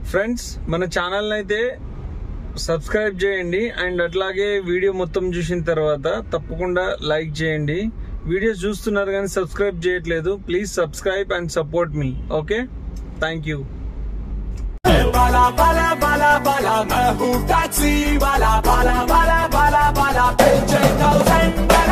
friends మన channel అయితే subscribe చేయండి అండ్ అట్లాగే వీడియో మొత్తం చూసిన తర్వాత తప్పకుండా లైక్ చేయండి వీడియోస్ చూస్తున్నారు కానీ సబ్స్క్రైబ్ చేయట్లేదు ప్లీజ్ సబ్స్క్రైబ్ అండ్ సపోర్ట్ మీ okay thank you Bala Bala Bala Bala मैं हूँ टैक्सी वाला बाला बाला बाला बाला पीछे thousand Bala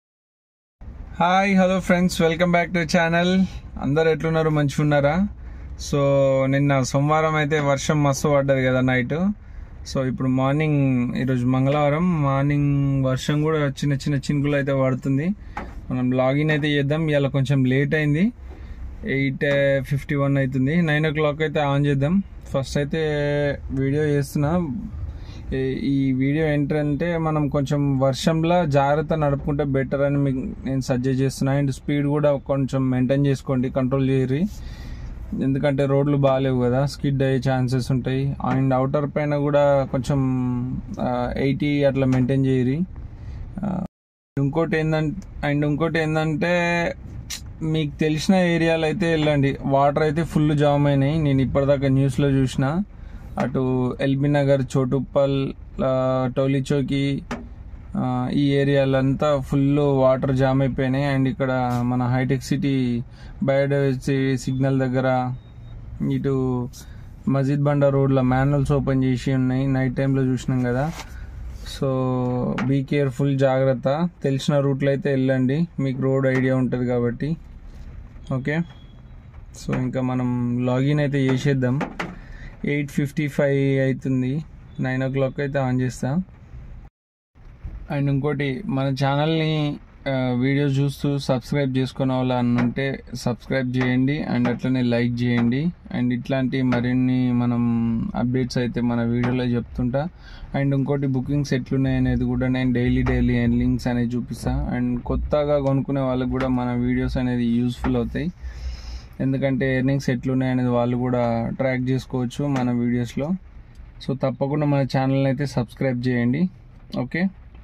hi hello friends welcome back to channel అందరు ఎట్లున్నారు మంచిగా ఉన్నారా సో నిన్న సోమవారం అయితే వర్షం మస్తు పడ్డది కదా నైట్ సో ఇప్పుడు మార్నింగ్ ఈరోజు మంగళవారం మార్నింగ్ వర్షం కూడా చిన్న చిన్న చినుకులు అయితే పడుతుంది మనం లాగిన్ అయితే చేద్దాం ఇవాళ కొంచెం లేట్ అయింది ఎయిట్ ఫిఫ్టీ వన్ అవుతుంది నైన్ ఓ క్లాక్ అయితే ఆన్ చేద్దాం ఫస్ట్ అయితే వీడియో చేస్తున్నా ఈ- ఈ వీడియో ఏంటంటే మనం కొంచెం వర్షంలో జాగ్రత్త నడుపుకుంటే బెటర్ అని మీకు నేను సజెస్ట్ చేస్తున్నా అండ్ స్పీడ్ కూడా కొంచెం మెయింటైన్ చేసుకోండి కంట్రోల్ చేయరి ఎందుకంటే రోడ్లు బాగాలేవు కదా స్కిడ్ అయ్యే ఛాన్సెస్ ఉంటాయి అండ్ అవుటర్ పైన కూడా కొంచెం ఎయిటీ అట్లా మెయింటైన్ చేయరి ఆ, ఇంకోటి ఏంటంటే అండ్ ఇంకోటి ఏంటంటే మీకు తెలిసిన ఏరియాలో అయితే వెళ్ళండి వాటర్ అయితే ఫుల్ జామ్ అయినాయి నేను ఇప్పటిదాకా న్యూస్లో చూసిన అటు ఎల్బీ నగర్ చోటుప్పల్ ఆ, టోలీ చౌకి ఆ, ఈ ఏరియాలంతా ఫుల్ వాటర్ జామ్ అయిపోయినాయి అండ్ ఇక్కడ మన హైటెక్ సిటీ బయోడైవర్సిటీ సిగ్నల్ దగ్గర ఇటు మజీద్ బండ రోడ్లో మాన్యువల్స్ ఓపెన్ చేసి ఉన్నాయి నైట్ టైంలో చూసినాం కదా సో బీ కేర్ఫుల్ జాగ్రత్త తెలిసిన రూట్లో అయితే వెళ్ళండి మీకు రోడ్ ఐడియా ఉంటుంది కాబట్టి ఓకే సో ఇంకా మనం లాగిన్ అయితే చేసేద్దాం ఎయిట్ ఫిఫ్టీ ఫైవ్ అవుతుంది నైన్ ఓ క్లాక్ అయితే ఆన్ చేస్తా అండ్ ఇంకోటి మన ఛానల్ని వీడియోస్ చూస్తూ సబ్స్క్రైబ్ చేసుకునే వాళ్ళు అని ఉంటే సబ్స్క్రైబ్ చేయండి అండ్ అట్లనే లైక్ చేయండి అండ్ ఇట్లాంటి మరిన్ని మనం అప్డేట్స్ అయితే మన వీడియోలో చెప్తుంటా అండ్ ఇంకోటి బుకింగ్స్ ఎట్లున్నాయి అనేది కూడా నేను డైలీ డైలీ లింక్స్ అనేది చూపిస్తా అండ్ కొత్తగా కొనుక్కునే వాళ్ళకి కూడా మన వీడియోస్ అనేది యూస్ఫుల్ అవుతాయి ఎందుకంటే ఎర్నింగ్స్ ఎట్లున్నాయి అనేది వాళ్ళు కూడా ట్రాక్ చేసుకోవచ్చు మన వీడియోస్లో సో తప్పకుండా మన ఛానల్ని అయితే సబ్స్క్రైబ్ చేయండి ఓకే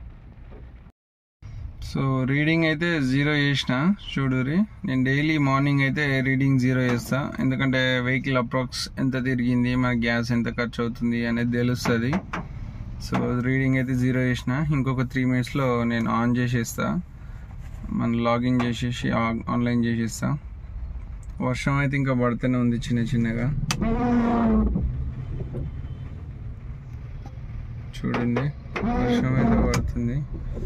సో రీడింగ్ అయితే జీరో చేసిన చూడురి నేను డైలీ మార్నింగ్ అయితే రీడింగ్ జీరో చేస్తా ఎందుకంటే వెహికల్ అప్రాక్స్ ఎంత తిరిగింది మన గ్యాస్ ఎంత ఖర్చు అవుతుంది అనేది తెలుస్తుంది సో రీడింగ్ అయితే జీరో చేసిన ఇంకొక త్రీ మినిట్స్లో నేను ఆన్ చేసేస్తా మన లాగిన్ చేసేసి ఆ- ఆన్లైన్ చేసేస్తా వర్షం అయితే ఇంకా పడుతూనే ఉంది చిన్న చిన్నగా చూడండి వర్షం అయితే పడుతుంది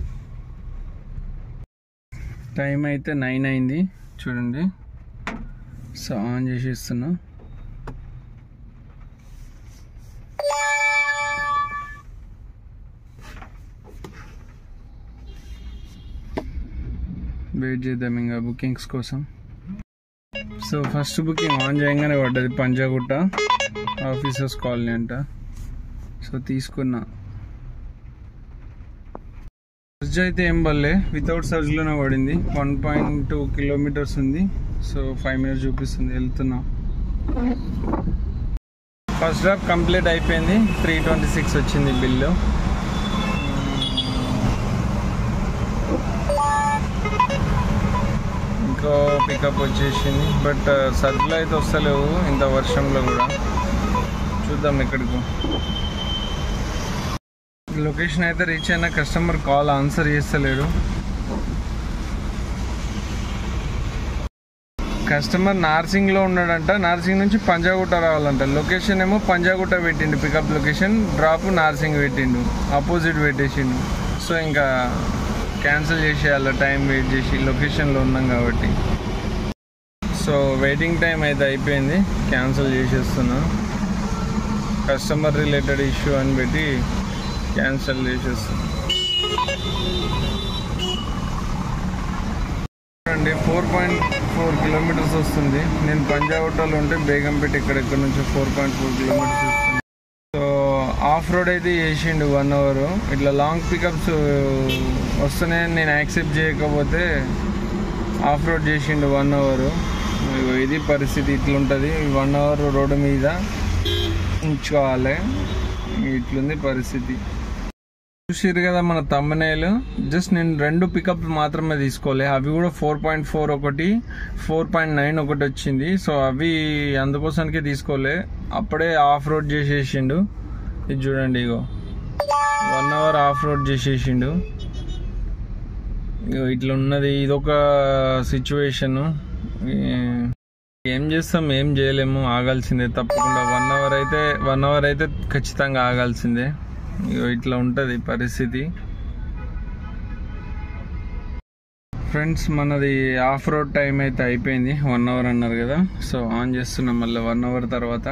టైం అయితే నైన్ అయింది చూడండి సో ఆన్ చేసేస్తున్నా వెయిట్ చేద్దాం ఇంకా బుకింగ్స్ కోసం సో ఫస్ట్ బుకింగ్ ఆన్ చేయగానే పడ్డది పంజాగుట్ట ఆఫీసర్స్ కాలనీ అంట సో తీసుకున్నా సర్జ్ అయితే ఏం పడలే వితౌట్ సర్జ్లోనే పడింది వన్ పాయింట్ టూ కిలోమీటర్స్ ఉంది సో ఫైవ్ మినిట్స్ చూపిస్తుంది వెళ్తున్నా ఫస్ట్ డ్రాప్ కంప్లీట్ అయిపోయింది త్రీ ట్వంటీ సిక్స్ వచ్చింది బిల్లు ఇంకో పికప్ వచ్చేసింది బట్ సర్జ్లో అయితే వస్తలేవు ఇంత వర్షంలో కూడా చూద్దాం ఎక్కడికి లొకేషన్ అయితే రీచ్ అయినా కస్టమర్ కాల్ ఆన్సర్ చేస్తలేడు కస్టమర్ నార్సింగ్ లో ఉన్నాడంట నార్సింగ్ నుంచి పంజాగుట్ట రావాలంట లొకేషన్ ఏమో పంజాగుట్ట పెట్టిండు పికప్ లొకేషన్ డ్రాప్ నార్సింగ్ పెట్టిండు ఆపోజిట్ పెట్టేసిండు సో ఇంకా క్యాన్సిల్ చేసేయాలి టైం వెయిట్ చేసి లొకేషన్లో ఉన్నాం కాబట్టి సో వెయిటింగ్ టైం అయితే అయిపోయింది క్యాన్సిల్ చేసేస్తున్నా కస్టమర్ రిలేటెడ్ ఇష్యూ అని పెట్టి క్యాన్సిల్ చేసేస్తాను అండి ఫోర్ పాయింట్ ఫోర్ కిలోమీటర్స్ వస్తుంది నేను పంజాగుట్టలో ఉంటే బేగంపేట ఇక్కడ ఇక్కడ నుంచి ఫోర్ పాయింట్ ఫోర్ కిలోమీటర్స్ వస్తుంది సో ఆఫ్ రోడ్ అయితే చేసిండు వన్ అవర్ ఇట్లా లాంగ్ పికప్స్ వస్తున్నాయని నేను యాక్సెప్ట్ చేయకపోతే ఆఫ్ రోడ్ చేసిండు వన్ అవర్ ఇది పరిస్థితి ఇట్లుంటుంది వన్ అవర్ రోడ్డు మీద ఉంచుకోవాలి ఇట్లుంది పరిస్థితి చూసిరు కదా మన తమ్మనేలు జస్ట్ నేను రెండు పికప్ మాత్రమే తీసుకోలే అవి కూడా ఫోర్ పాయింట్ ఫోర్ ఒకటి ఫోర్ పాయింట్ నైన్ ఒకటి వచ్చింది సో అవి అందుకోసానికే తీసుకోలే అప్పుడే ఆఫ్ రోడ్ చేసేసిండు ఇది చూడండి ఇగో వన్ అవర్ ఆఫ్ రోడ్ చేసేసిండు ఇగో ఇట్లా ఉన్నది ఇదొక సిచ్యువేషన్ ఏం చేస్తాం ఏం చేయలేము ఆగాల్సిందే తప్పకుండా వన్ అవర్ అయితే వన్ అవర్ అయితే ఖచ్చితంగా ఆగాల్సిందే ఇగో ఇట్లా ఉంటుంది పరిస్థితి ఫ్రెండ్స్ మనది ఆఫ్ రోడ్ టైం అయితే అయిపోయింది వన్ అవర్ అన్నారు కదా సో ఆన్ చేస్తున్నాం మళ్ళీ వన్ అవర్ తర్వాత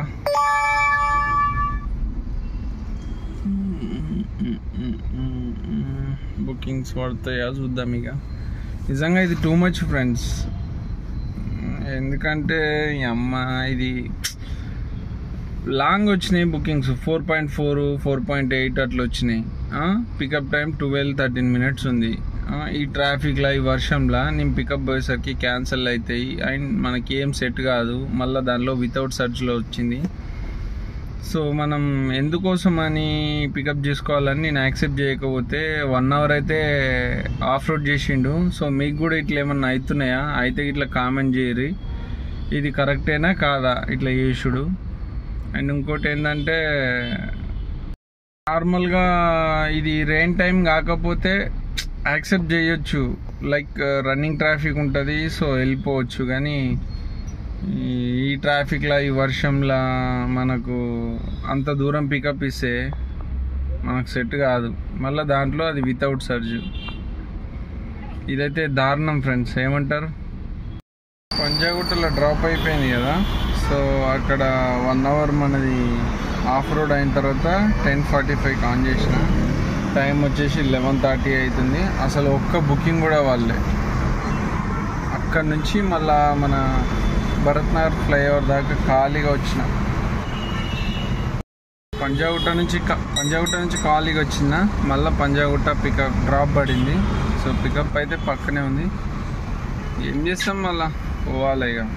బుకింగ్స్ పడతాయా చూద్దాం ఇక నిజంగా ఇది టూ మచ్ ఫ్రెండ్స్ ఎందుకంటే ఈ అమ్మ ఇది లాంగ్ వచ్చినాయి bookings four point four four point eight అట్లా వచ్చినాయి pickup time twelve thirteen minutes ఉంది ఆ, ఈ ట్రాఫిక్లో ఈ వర్షంలో నేను పికప్ పోయేసరికి క్యాన్సిల్ అవుతాయి అండ్ మనకి ఏం సెట్ కాదు మళ్ళీ దానిలో వితౌట్ సర్చ్లో వచ్చింది సో మనం ఎందుకోసం అని పికప్ చేసుకోవాలని నేను యాక్సెప్ట్ చేయకపోతే వన్ అవర్ అయితే ఆఫ్ రోడ్ చేసిండు సో మీకు కూడా ఇట్లా ఏమన్నా అవుతున్నాయా అయితే ఇట్లా కామెంట్ చేయరు ఇది కరెక్టేనా కాదా ఇట్లా చేసుడు అండ్ ఇంకోటి ఏంటంటే నార్మల్గా ఇది రెయిన్ టైం కాకపోతే యాక్సెప్ట్ చేయొచ్చు లైక్ రన్నింగ్ ట్రాఫిక్ ఉంటుంది సో వెళ్ళిపోవచ్చు కానీ ఈ- ఈ ట్రాఫిక్లో ఈ వర్షంలో మనకు అంత దూరం పికప్ ఇస్తే మనకు సెట్ కాదు మళ్ళీ దాంట్లో అది వితౌట్ సర్జ్ ఇదైతే దారుణం ఫ్రెండ్స్ ఏమంటారు పంజాగుట్టలో డ్రాప్ అయిపోయింది కదా సో అక్కడ వన్ అవర్ మనది ఆఫ్ రోడ్ అయిన తర్వాత టెన్ ఫార్టీ ఫైవ్ ఆన్ చేసిన టైం వచ్చేసి లెవెన్ థర్టీ అవుతుంది అసలు ఒక్క బుకింగ్ కూడా వాళ్ళే అక్కడ నుంచి మళ్ళా మన భరత్ నగర్ ఫ్లైఓవర్ దాకా ఖాళీగా వచ్చిన పంజాగుట్ట నుంచి క- పంజాగుట్ట నుంచి ఖాళీగా వచ్చిన మళ్ళీ పంజాగుట్ట పికప్ డ్రాప్ పడింది సో పికప్ అయితే పక్కనే ఉంది ఏం చేస్తాం మళ్ళా పోవాలి ఇక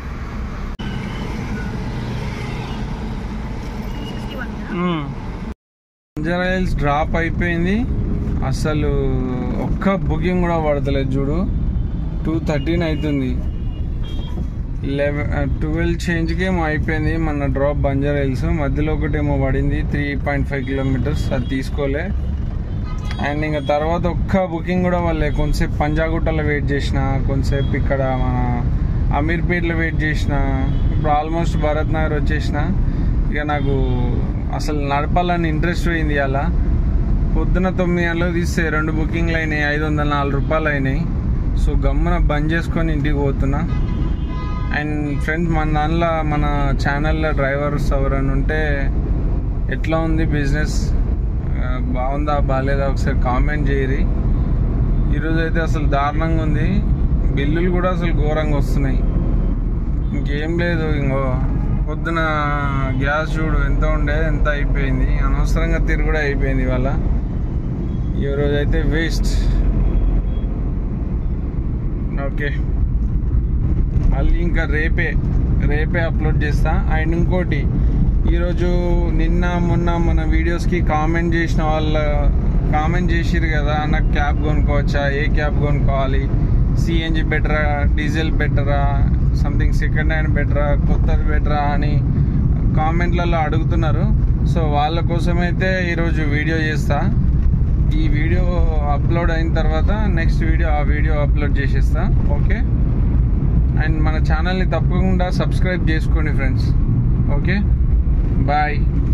బంజారా హిల్స్ డ్రాప్ అయిపోయింది అసలు ఒక్క బుకింగ్ కూడా పడతలేదు చూడు టూ థర్టీన్ అవుతుంది లెవెన్ ట్వెల్వ్ చేంజ్కి ఏమో అయిపోయింది మన డ్రాప్ బంజారా హిల్స్ మధ్యలో ఒకటేమో పడింది త్రీ పాయింట్ ఫైవ్ కిలోమీటర్స్ అది తీసుకోలే అండ్ ఇంకా తర్వాత ఒక్క బుకింగ్ కూడా వాళ్ళే కొంతసేపు పంజాగుట్టలో వెయిట్ చేసిన కొంతసేపు ఇక్కడ మన అమీర్పేట్లో వెయిట్ చేసిన ఇప్పుడు ఆల్మోస్ట్ భరత్ నగర్ వచ్చేసిన ఇక నాకు అసలు నడపాలని ఇంట్రెస్ట్ పోయింది అలా పొద్దున తొమ్మిది గంటలకు తీస్తే రెండు బుకింగ్లు అయినాయి ఐదు వందల నాలుగు రూపాయలు అయినాయి సో గమ్మున బంద్ చేసుకొని ఇంటికి పోతున్నా అండ్ ఫ్రెండ్స్ మన దానిలో మన ఛానల్లో డ్రైవర్స్ ఎవరైనా ఉంటే ఎట్లా ఉంది బిజినెస్ ఆ, బాగుందా బాగాలేదా ఒకసారి కామెంట్ చేయరి ఈరోజు అయితే అసలు దారుణంగా ఉంది బిల్లులు కూడా అసలు ఘోరంగా వస్తున్నాయి ఇంకేం లేదు ఇంకో పొద్దున గ్యాస్ చూడు ఎంత ఉండే ఎంత అయిపోయింది అనవసరంగా తిరుగుడు అయిపోయింది ఇవాళ ఈ రోజు అయితే వేస్ట్ ఓకే మళ్ళీ ఇంకా రేపే రేపే అప్లోడ్ చేస్తా అండ్ ఇంకోటి ఈరోజు నిన్న మొన్న మన వీడియోస్కి కామెంట్ చేసిన వాళ్ళ కామెంట్ చేసిరు కదా నాకు క్యాబ్ కొనుక్కోవచ్చా ఏ క్యాబ్ కొనుక్కోవాలి సిఎన్జి బెటరా డీజిల్ బెటరా సంథింగ్ సెకండ్ హ్యాండ్ బెటరా కొత్తది బెటరా అని కామెంట్లలో అడుగుతున్నారు సో వాళ్ళ కోసమైతే ఈరోజు వీడియో చేస్తా ఈ వీడియో అప్లోడ్ అయిన తర్వాత నెక్స్ట్ వీడియో ఆ వీడియో అప్లోడ్ చేసేస్తా ఓకే అండ్ మన ఛానల్ని తప్పకుండా సబ్స్క్రైబ్ చేసుకోండి ఫ్రెండ్స్ ఓకే బాయ్